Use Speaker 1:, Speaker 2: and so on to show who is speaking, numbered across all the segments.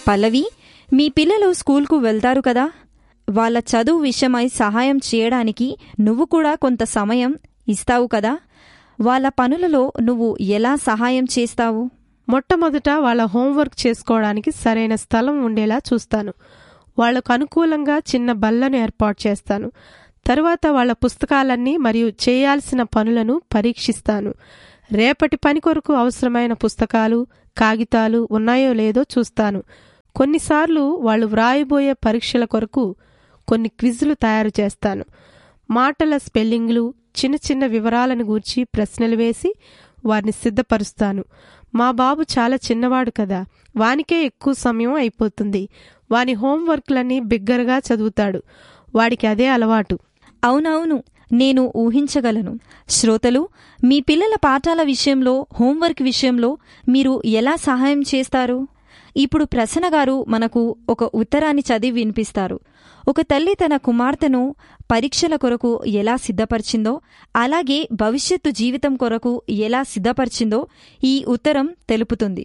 Speaker 1: పల్లవి మీ పిల్లలు స్కూల్కు వెళ్తారు కదా వాళ్ళ చదువు విషయమై సహాయం చేయడానికి నువ్వు కూడా కొంత సమయం ఇస్తావు కదా వాళ్ళ పనులలో నువ్వు ఎలా సహాయం చేస్తావు
Speaker 2: మొట్టమొదట వాళ్ళ హోంవర్క్ చేసుకోవడానికి సరైన స్థలం ఉండేలా చూస్తాను వాళ్లకు అనుకూలంగా చిన్న బల్లను ఏర్పాటు చేస్తాను తరువాత వాళ్ళ పుస్తకాలన్నీ మరియు చేయాల్సిన పనులను పరీక్షిస్తాను రేపటి పని కొరకు అవసరమైన పుస్తకాలు కాగితాలు ఉన్నాయో లేదో చూస్తాను కొన్నిసార్లు వాళ్ళు వ్రాయబోయే పరీక్షల కొరకు కొన్ని క్విజ్లు తయారు చేస్తాను మాటల స్పెల్లింగ్లు చిన్న చిన్న వివరాలను గూర్చి ప్రశ్నలు వేసి వారిని సిద్ధపరుస్తాను మా బాబు చాలా చిన్నవాడు కదా వానికే ఎక్కువ సమయం అయిపోతుంది వాని హోంవర్క్లన్నీ బిగ్గరగా చదువుతాడు వాడికి అదే అలవాటు
Speaker 1: అవునవును నేను ఊహించగలను శ్రోతలు మీ పిల్లల పాఠాల విషయంలో హోంవర్క్ విషయంలో మీరు ఎలా సహాయం చేస్తారు ఇప్పుడు ప్రసన్న గారు మనకు ఒక ఉత్తరాన్ని చదివి వినిపిస్తారు ఒక తల్లి తన కుమార్తెను పరీక్షల కొరకు ఎలా సిద్ధపరిచిందో అలాగే భవిష్యత్తు జీవితం కొరకు ఎలా సిద్ధపరిచిందో ఈ ఉత్తరం తెలుపుతుంది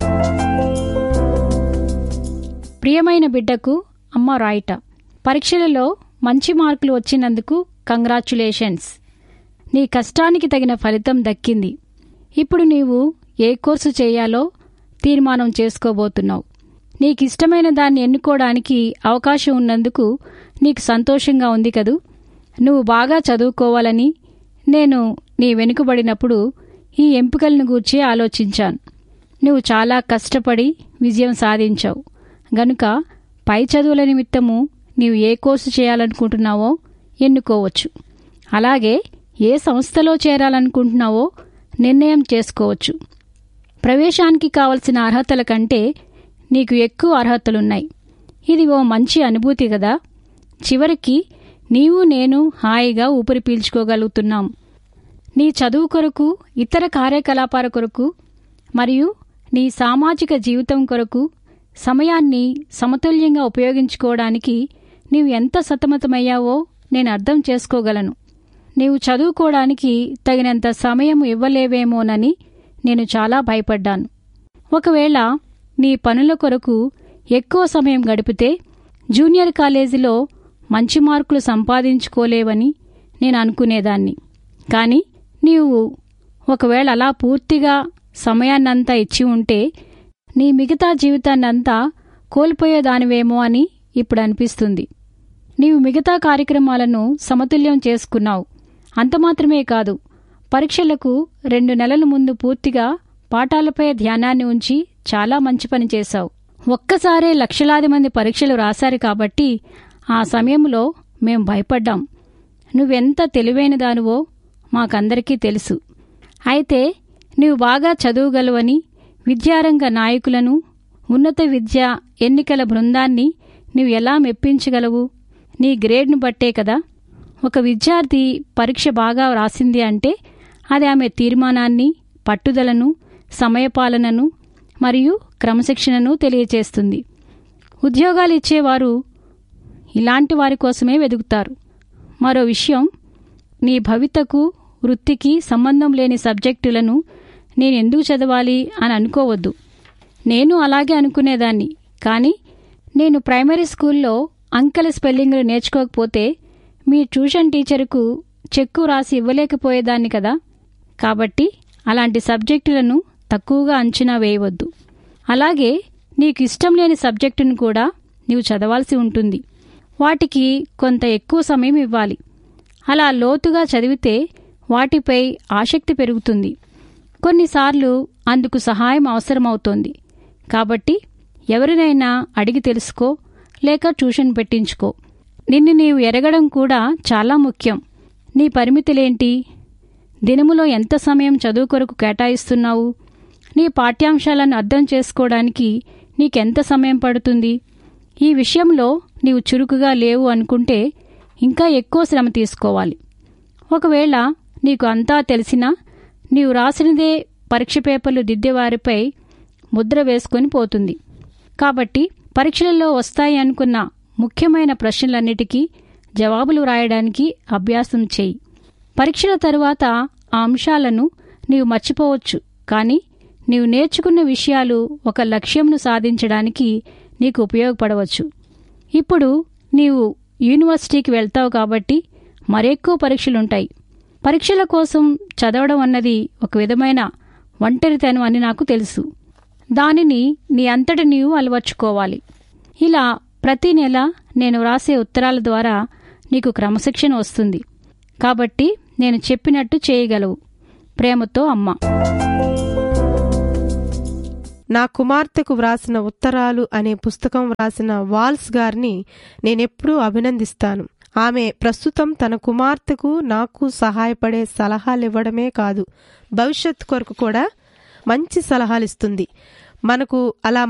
Speaker 3: ప్రియమైన బిడ్డకు అమ్మ రాయిట పరీక్షలలో మంచి మార్కులు వచ్చినందుకు కంగ్రాచ్యులేషన్స్ నీ కష్టానికి తగిన ఫలితం దక్కింది ఇప్పుడు నీవు ఏ కోర్సు చేయాలో తీర్మానం చేసుకోబోతున్నావు నీకిష్టమైన దాన్ని ఎన్నుకోవడానికి అవకాశం ఉన్నందుకు నీకు సంతోషంగా ఉంది కదూ నువ్వు బాగా చదువుకోవాలని నేను నీ వెనుకబడినప్పుడు ఈ ఎంపికలను గూర్చి ఆలోచించాను నువ్వు చాలా కష్టపడి విజయం సాధించావు గనుక పై చదువుల నిమిత్తము నీవు ఏ కోర్సు చేయాలనుకుంటున్నావో ఎన్నుకోవచ్చు అలాగే ఏ సంస్థలో చేరాలనుకుంటున్నావో నిర్ణయం చేసుకోవచ్చు ప్రవేశానికి కావలసిన అర్హతల కంటే నీకు ఎక్కువ అర్హతలున్నాయి ఇది ఓ మంచి అనుభూతి కదా చివరికి నీవు నేను హాయిగా ఊపిరి పీల్చుకోగలుగుతున్నాం నీ చదువు కొరకు ఇతర కార్యకలాపాల కొరకు మరియు నీ సామాజిక జీవితం కొరకు సమయాన్ని సమతుల్యంగా ఉపయోగించుకోవడానికి నీవు ఎంత సతమతమయ్యావో నేను అర్థం చేసుకోగలను నీవు చదువుకోవడానికి తగినంత సమయం ఇవ్వలేవేమోనని నేను చాలా భయపడ్డాను ఒకవేళ నీ పనుల కొరకు ఎక్కువ సమయం గడిపితే జూనియర్ కాలేజీలో మంచి మార్కులు సంపాదించుకోలేవని నేను అనుకునేదాన్ని కానీ నీవు ఒకవేళ అలా పూర్తిగా సమయాన్నంతా ఇచ్చి ఉంటే నీ మిగతా జీవితాన్నంతా కోల్పోయేదానివేమో అని ఇప్పుడు అనిపిస్తుంది నీవు మిగతా కార్యక్రమాలను సమతుల్యం చేసుకున్నావు అంత మాత్రమే కాదు పరీక్షలకు రెండు నెలల ముందు పూర్తిగా పాఠాలపై ధ్యానాన్ని ఉంచి చాలా మంచి పని చేశావు ఒక్కసారే లక్షలాది మంది పరీక్షలు రాశారు కాబట్టి ఆ సమయంలో మేం భయపడ్డాం నువ్వెంత తెలివైన దానివో మాకందరికీ తెలుసు అయితే నీవు బాగా చదువుగలవని విద్యారంగ నాయకులను ఉన్నత విద్య ఎన్నికల బృందాన్ని నీవు ఎలా మెప్పించగలవు నీ గ్రేడ్ను బట్టే కదా ఒక విద్యార్థి పరీక్ష బాగా వ్రాసింది అంటే అది ఆమె తీర్మానాన్ని పట్టుదలను సమయపాలనను మరియు క్రమశిక్షణను తెలియచేస్తుంది ఉద్యోగాలు ఇచ్చేవారు ఇలాంటి వారి కోసమే వెదుకుతారు మరో విషయం నీ భవితకు వృత్తికి సంబంధం లేని సబ్జెక్టులను నేను ఎందుకు చదవాలి అని అనుకోవద్దు నేను అలాగే అనుకునేదాన్ని కానీ నేను ప్రైమరీ స్కూల్లో అంకెల స్పెల్లింగ్లు నేర్చుకోకపోతే మీ ట్యూషన్ టీచర్కు చెక్కు రాసి ఇవ్వలేకపోయేదాన్ని కదా కాబట్టి అలాంటి సబ్జెక్టులను తక్కువగా అంచనా వేయవద్దు అలాగే నీకు ఇష్టం లేని సబ్జెక్టును కూడా నీవు చదవాల్సి ఉంటుంది వాటికి కొంత ఎక్కువ సమయం ఇవ్వాలి అలా లోతుగా చదివితే వాటిపై ఆసక్తి పెరుగుతుంది కొన్నిసార్లు అందుకు సహాయం అవసరమవుతోంది కాబట్టి ఎవరినైనా అడిగి తెలుసుకో లేక ట్యూషన్ పెట్టించుకో నిన్ను నీవు ఎరగడం కూడా చాలా ముఖ్యం నీ పరిమితులేంటి దినములో ఎంత సమయం చదువు కొరకు కేటాయిస్తున్నావు నీ పాఠ్యాంశాలను అర్థం చేసుకోవడానికి నీకెంత సమయం పడుతుంది ఈ విషయంలో నీవు చురుకుగా లేవు అనుకుంటే ఇంకా ఎక్కువ శ్రమ తీసుకోవాలి ఒకవేళ నీకు అంతా తెలిసినా నీవు రాసినదే పరీక్ష పేపర్లు దిద్దేవారిపై ముద్ర వేసుకొని పోతుంది కాబట్టి పరీక్షలలో వస్తాయి అనుకున్న ముఖ్యమైన ప్రశ్నలన్నిటికీ జవాబులు రాయడానికి అభ్యాసం చేయి పరీక్షల తరువాత ఆ అంశాలను నీవు మర్చిపోవచ్చు కానీ నీవు నేర్చుకున్న విషయాలు ఒక లక్ష్యంను సాధించడానికి నీకు ఉపయోగపడవచ్చు ఇప్పుడు నీవు యూనివర్సిటీకి వెళ్తావు కాబట్టి మరెక్కువ పరీక్షలుంటాయి పరీక్షల కోసం చదవడం అన్నది ఒక విధమైన ఒంటరితనం అని నాకు తెలుసు దానిని నీ అంతట నీవు అలవర్చుకోవాలి ఇలా ప్రతి నెల నేను వ్రాసే ఉత్తరాల ద్వారా నీకు క్రమశిక్షణ వస్తుంది కాబట్టి నేను చెప్పినట్టు చేయగలవు ప్రేమతో అమ్మ
Speaker 2: నా కుమార్తెకు వ్రాసిన ఉత్తరాలు అనే పుస్తకం వ్రాసిన వాల్స్ గారిని నేనెప్పుడూ అభినందిస్తాను ఆమె ప్రస్తుతం తన కుమార్తెకు నాకు సహాయపడే సలహాలు ఇవ్వడమే కాదు భవిష్యత్ కొరకు కూడా మంచి సలహాలు ఇస్తుంది మనకు అలా